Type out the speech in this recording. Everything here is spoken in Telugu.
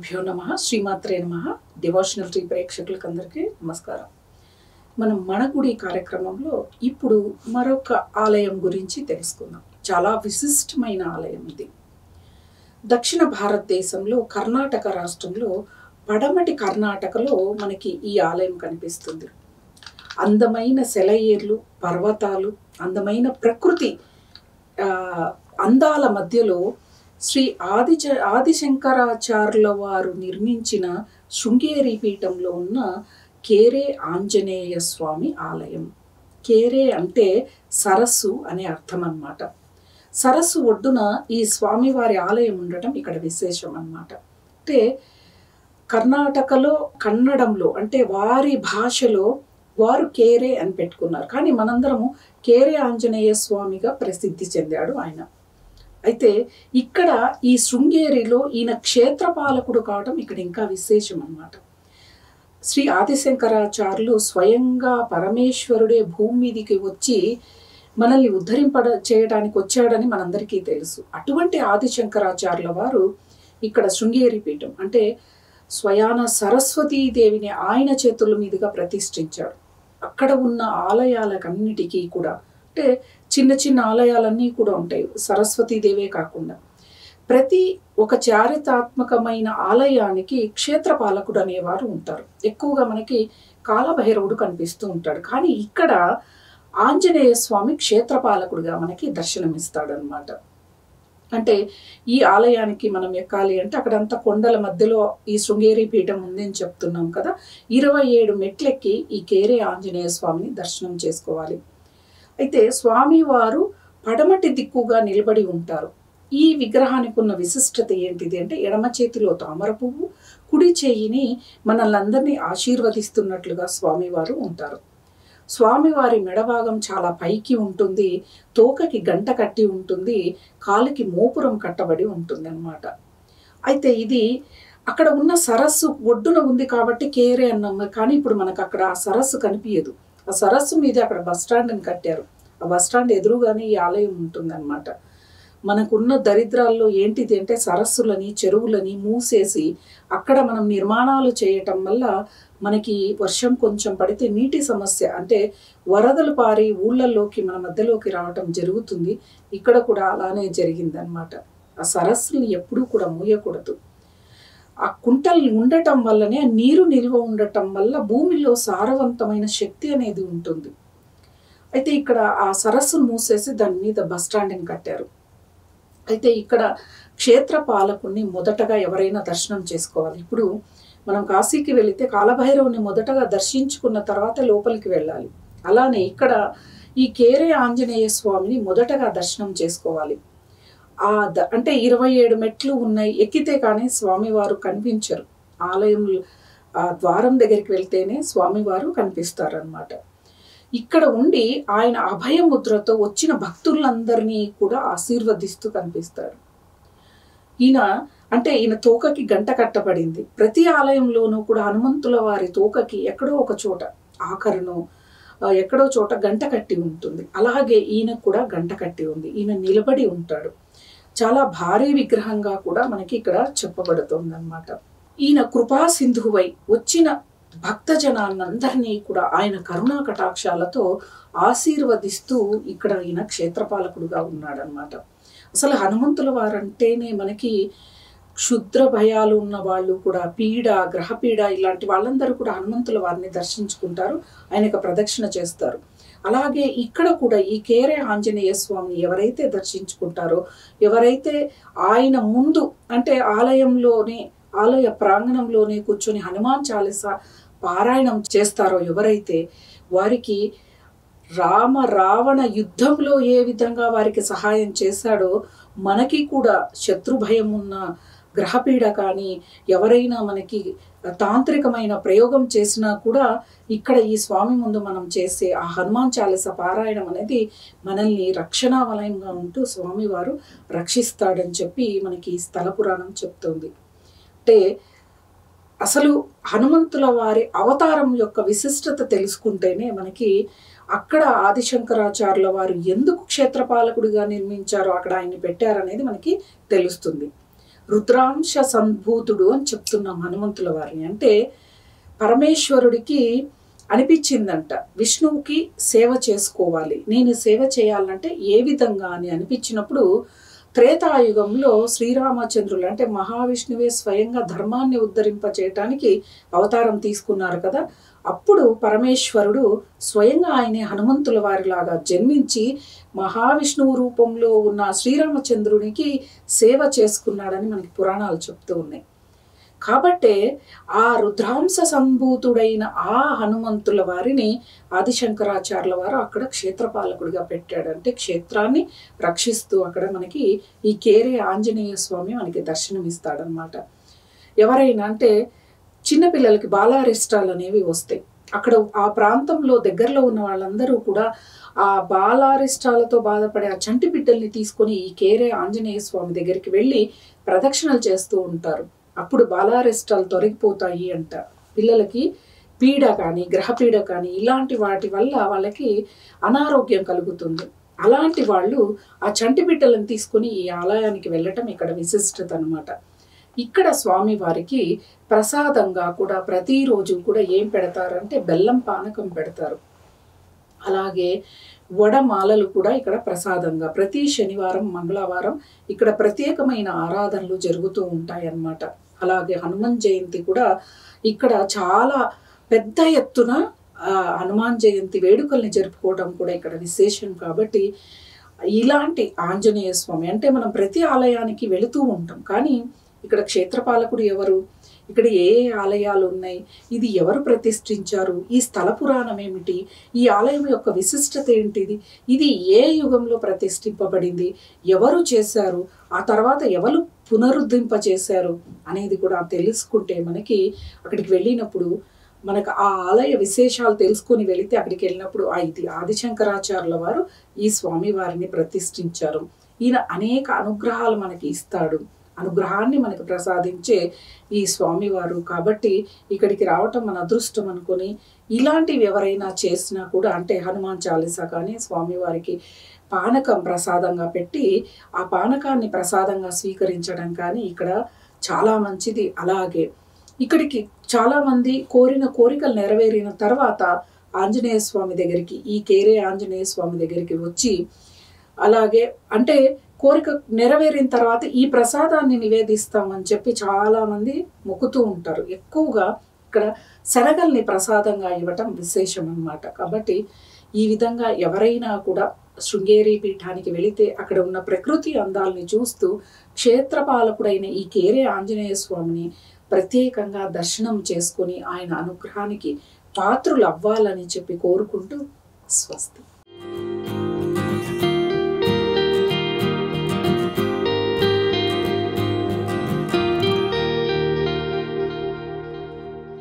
గురుభ్యో నమ శ్రీమాత్రే నమ డివోషనల్ టీ ప్రేక్షకులకు అందరికీ నమస్కారం మనం మన గుడి కార్యక్రమంలో ఇప్పుడు మరొక ఆలయం గురించి తెలుసుకుందాం చాలా విశిష్టమైన ఆలయం ఇది దక్షిణ భారతదేశంలో కర్ణాటక రాష్ట్రంలో పడమటి కర్ణాటకలో మనకి ఈ ఆలయం కనిపిస్తుంది అందమైన సెలయేర్లు పర్వతాలు అందమైన ప్రకృతి ఆ, అందాల మధ్యలో శ్రీ ఆది ఆదిశంకరాచార్యుల వారు నిర్మించిన శృంగేరి పీఠంలో ఉన్న కేరే ఆంజనేయ స్వామి ఆలయం కేరే అంటే సరస్సు అనే అర్థం అన్నమాట సరస్సు ఒడ్డున ఈ స్వామివారి ఆలయం ఉండటం ఇక్కడ విశేషం అన్నమాట అంటే కర్ణాటకలో కన్నడంలో అంటే వారి భాషలో వారు కేరే అని పెట్టుకున్నారు కానీ మనందరము కేరే ఆంజనేయ స్వామిగా ప్రసిద్ధి చెందాడు ఆయన అయితే ఇక్కడ ఈ శృంగేరిలో ఈయన క్షేత్రపాలకుడు కావడం ఇక్కడ ఇంకా విశేషం అన్నమాట శ్రీ ఆదిశంకరాచార్యులు స్వయంగా పరమేశ్వరుడే భూమి మీదికి వచ్చి మనల్ని ఉద్ధరింపడ చేయడానికి వచ్చాడని మనందరికీ తెలుసు అటువంటి ఆదిశంకరాచార్యుల వారు ఇక్కడ శృంగేరి పీఠం అంటే స్వయాన సరస్వతీదేవిని ఆయన చేతుల మీదుగా ప్రతిష్ఠించాడు అక్కడ ఉన్న ఆలయాలకన్నిటికీ కూడా అంటే చిన్న చిన్న ఆలయాలన్నీ కూడా ఉంటాయి సరస్వతీదేవే కాకుండా ప్రతి ఒక చారిత్రాత్మకమైన ఆలయానికి క్షేత్రపాలకుడు అనేవారు ఉంటారు ఎక్కువగా మనకి కాలభైరవుడు కనిపిస్తూ ఉంటాడు కానీ ఇక్కడ ఆంజనేయ స్వామి క్షేత్రపాలకుడుగా మనకి దర్శనమిస్తాడు అనమాట అంటే ఈ ఆలయానికి మనం ఎక్కాలి అంటే అక్కడంతా కొండల మధ్యలో ఈ శృంగేరి పీఠం ఉంది అని చెప్తున్నాం కదా ఇరవై ఏడు మెట్లెక్కి ఈ కేరే ఆంజనేయ స్వామిని దర్శనం చేసుకోవాలి అయితే స్వామివారు పడమటి దిక్కుగా నిలబడి ఉంటారు ఈ విగ్రహానికి ఉన్న విశిష్టత ఏంటిది అంటే ఎడమ చేతిలో తామర పువ్వు కుడి చేయిని మనల్ని ఆశీర్వదిస్తున్నట్లుగా స్వామివారు ఉంటారు స్వామివారి మెడభాగం చాలా పైకి ఉంటుంది తోకకి గంట కట్టి ఉంటుంది కాలికి మోపురం కట్టబడి ఉంటుంది అన్నమాట అయితే ఇది అక్కడ ఉన్న సరస్సు ఒడ్డున ఉంది కాబట్టి కేరే అన్నాం కానీ ఇప్పుడు మనకు అక్కడ ఆ సరస్సు కనిపించదు ఆ సరస్సు మీద అక్కడ బస్ స్టాండ్ని కట్టారు ఆ బస్ స్టాండ్ ఎదురుగానే ఈ ఆలయం ఉంటుందన్నమాట మనకున్న దరిద్రాల్లో ఏంటిది అంటే సరస్సులని చెరువులని మూసేసి అక్కడ మనం నిర్మాణాలు చేయటం వల్ల మనకి వర్షం కొంచెం పడితే నీటి సమస్య అంటే వరదలు పారి ఊళ్ళల్లోకి మన మధ్యలోకి రావటం జరుగుతుంది ఇక్కడ కూడా అలానే జరిగిందనమాట ఆ సరస్సుని ఎప్పుడూ కూడా మూయకూడదు ఆ కుంటలు ఉండటం వల్లనే నీరు నిల్వ ఉండటం వల్ల భూమిలో సారవంతమైన శక్తి అనేది ఉంటుంది అయితే ఇక్కడ ఆ సరస్సును మూసేసి దాని మీద బస్ స్టాండ్ని కట్టారు అయితే ఇక్కడ క్షేత్ర పాలకుని మొదటగా ఎవరైనా దర్శనం చేసుకోవాలి ఇప్పుడు మనం కాశీకి వెళితే కాలభైరవుని మొదటగా దర్శించుకున్న తర్వాత లోపలికి వెళ్ళాలి అలానే ఇక్కడ ఈ కేరే ఆంజనేయ స్వామిని మొదటగా దర్శనం చేసుకోవాలి ఆ ద అంటే ఇరవై ఏడు మెట్లు ఉన్నాయి ఎక్కితే కానీ స్వామివారు కనిపించరు ఆలయం ఆ ద్వారం దగ్గరికి వెళ్తేనే స్వామివారు కనిపిస్తారనమాట ఇక్కడ ఉండి ఆయన అభయముద్రతో వచ్చిన భక్తులందరినీ కూడా ఆశీర్వదిస్తూ కనిపిస్తాడు ఈయన అంటే ఈయన తోకకి గంట కట్టబడింది ప్రతి ఆలయంలోనూ కూడా హనుమంతుల వారి తోకకి ఎక్కడో ఒక చోట ఆఖరును ఆ, ఎక్కడో చోట గంట కట్టి ఉంటుంది అలాగే ఈయన కూడా గంట కట్టి ఉంది ఈయన నిలబడి ఉంటాడు చాలా భారీ విగ్రహంగా కూడా మనకి ఇక్కడ చెప్పబడుతుంది అనమాట ఈయన కృపా సింధువై వచ్చిన భక్తజనాన్నందరినీ కూడా ఆయన కరుణా కటాక్షాలతో ఆశీర్వదిస్తూ ఇక్కడ ఈయన క్షేత్రపాలకుడుగా ఉన్నాడనమాట అసలు హనుమంతుల వారంటేనే మనకి క్షుద్ర భయాలు ఉన్న వాళ్ళు కూడా పీడ గ్రహపీడ ఇలాంటి వాళ్ళందరూ కూడా హనుమంతుల వారిని దర్శించుకుంటారు ఆయనకు ప్రదక్షిణ చేస్తారు అలాగే ఇక్కడ కూడా ఈ కేరే ఆంజనేయ స్వామిని ఎవరైతే దర్శించుకుంటారో ఎవరైతే ఆయన ముందు అంటే ఆలయంలోనే ఆలయ ప్రాంగణంలోనే కూర్చొని హనుమాన్ చాలీసా పారాయణం చేస్తారో ఎవరైతే వారికి రామ రావణ యుద్ధంలో ఏ విధంగా వారికి సహాయం చేశాడో మనకి కూడా శత్రు భయం ఉన్న గ్రహపీడ కానీ ఎవరైనా మనకి తాంత్రికమైన ప్రయోగం చేసినా కూడా ఇక్కడ ఈ స్వామి ముందు మనం చేసే ఆ హనుమాన్ చాలీస పారాయణం అనేది మనల్ని రక్షణా వలయంగా ఉంటూ స్వామివారు రక్షిస్తాడని చెప్పి మనకి ఈ స్థల పురాణం చెప్తుంది అంటే అసలు హనుమంతుల వారి అవతారం యొక్క విశిష్టత తెలుసుకుంటేనే మనకి అక్కడ ఆదిశంకరాచార్యుల వారు ఎందుకు క్షేత్రపాలకుడిగా నిర్మించారో అక్కడ ఆయన్ని పెట్టారనేది మనకి తెలుస్తుంది రుద్రాంశ సంభూతుడు అని చెప్తున్నాం హనుమంతుల వారిని అంటే పరమేశ్వరుడికి అనిపించిందంట విష్ణువుకి సేవ చేసుకోవాలి నేను సేవ చేయాలంటే ఏ విధంగా అని అనిపించినప్పుడు త్రేతాయుగంలో శ్రీరామచంద్రులు అంటే మహావిష్ణువే స్వయంగా ధర్మాన్ని ఉద్ధరింప చేయటానికి అవతారం తీసుకున్నారు కదా అప్పుడు పరమేశ్వరుడు స్వయంగా ఆయనే హనుమంతుల వారిలాగా జన్మించి మహావిష్ణువు రూపంలో ఉన్న శ్రీరామచంద్రునికి సేవ చేసుకున్నాడని మనకి పురాణాలు చెప్తూ ఉన్నాయి కాబట్టే ఆ రుద్రాంశ సంభూతుడైన ఆ హనుమంతుల వారిని ఆదిశంకరాచార్యుల వారు అక్కడ క్షేత్రపాలకుడిగా పెట్టాడు అంటే క్షేత్రాన్ని రక్షిస్తూ అక్కడ మనకి ఈ కేరే ఆంజనేయ స్వామి మనకి దర్శనమిస్తాడనమాట ఎవరైనా అంటే చిన్నపిల్లలకి బాలారిష్టాలు అనేవి వస్తాయి అక్కడ ఆ ప్రాంతంలో దగ్గరలో ఉన్న వాళ్ళందరూ కూడా ఆ బాలారిష్టాలతో బాధపడే ఆ చంటి బిడ్డల్ని తీసుకొని ఈ కేరే ఆంజనేయ స్వామి దగ్గరికి వెళ్ళి ప్రదక్షిణలు చేస్తూ ఉంటారు అప్పుడు బాలారిష్టాలు తొలగిపోతాయి అంట పిల్లలకి పీడ కానీ గ్రహపీడ కానీ ఇలాంటి వాటి వల్ల వాళ్ళకి అనారోగ్యం కలుగుతుంది అలాంటి వాళ్ళు ఆ చంటి బిడ్డలను తీసుకొని ఈ ఆలయానికి వెళ్ళటం ఇక్కడ విశిష్టత అనమాట ఇక్కడ స్వామి వారికి ప్రసాదంగా కూడా ప్రతిరోజు కూడా ఏం పెడతారంటే బెల్లం పానకం పెడతారు అలాగే వడమాలలు కూడా ఇక్కడ ప్రసాదంగా ప్రతి శనివారం మంగళవారం ఇక్కడ ప్రత్యేకమైన ఆరాధనలు జరుగుతూ ఉంటాయి అన్నమాట అలాగే హనుమాన్ జయంతి కూడా ఇక్కడ చాలా పెద్ద ఎత్తున ఆ, హనుమాన్ జయంతి వేడుకల్ని జరుపుకోవడం కూడా ఇక్కడ విశేషం కాబట్టి ఇలాంటి ఆంజనేయ స్వామి అంటే మనం ప్రతి ఆలయానికి వెళుతూ ఉంటాం కానీ ఇక్కడ క్షేత్రపాలకుడు ఎవరు ఇక్కడ ఏ ఏ ఆలయాలు ఉన్నాయి ఇది ఎవరు ప్రతిష్ఠించారు ఈ స్థల పురాణం ఏమిటి ఈ ఆలయం యొక్క విశిష్టత ఏంటిది ఇది ఏ యుగంలో ప్రతిష్ఠింపబడింది ఎవరు చేశారు ఆ తర్వాత ఎవరు పునరుద్ధరింప చేశారు అనేది కూడా తెలుసుకుంటే మనకి అక్కడికి వెళ్ళినప్పుడు మనకు ఆ ఆలయ విశేషాలు తెలుసుకొని వెళితే అక్కడికి వెళ్ళినప్పుడు ఆ ఇది ఆదిశంకరాచార్యుల వారు ఈ స్వామి వారిని ప్రతిష్ఠించారు ఈయన అనేక అనుగ్రహాలు మనకి ఇస్తాడు అనుగ్రహాన్ని మనకు ప్రసాదించే ఈ స్వామివారు కాబట్టి ఇక్కడికి రావటం మన అదృష్టం అనుకొని ఇలాంటివి ఎవరైనా చేసినా కూడా అంటే హనుమాన్ చాలీసా కానీ స్వామివారికి పానకం ప్రసాదంగా పెట్టి ఆ పానకాన్ని ప్రసాదంగా స్వీకరించడం కానీ ఇక్కడ చాలా మంచిది అలాగే ఇక్కడికి చాలా మంది కోరిన కోరికలు నెరవేరిన తర్వాత ఆంజనేయ స్వామి దగ్గరికి ఈ కేరే ఆంజనేయ స్వామి దగ్గరికి వచ్చి అలాగే అంటే కోరిక నెరవేరిన తర్వాత ఈ ప్రసాదాన్ని నివేదిస్తామని చెప్పి చాలా మంది మొక్కుతూ ఉంటారు ఎక్కువగా ఇక్కడ శనగల్ని ప్రసాదంగా ఇవ్వటం విశేషం అన్నమాట కాబట్టి ఈ విధంగా ఎవరైనా కూడా శృంగేరి పీఠానికి వెళితే అక్కడ ఉన్న ప్రకృతి అందాలని చూస్తూ క్షేత్రపాలకుడైన ఈ కేరే ఆంజనేయ స్వామిని ప్రత్యేకంగా దర్శనం చేసుకొని ఆయన అనుగ్రహానికి పాత్రులు అవ్వాలని చెప్పి కోరుకుంటూ స్వస్తి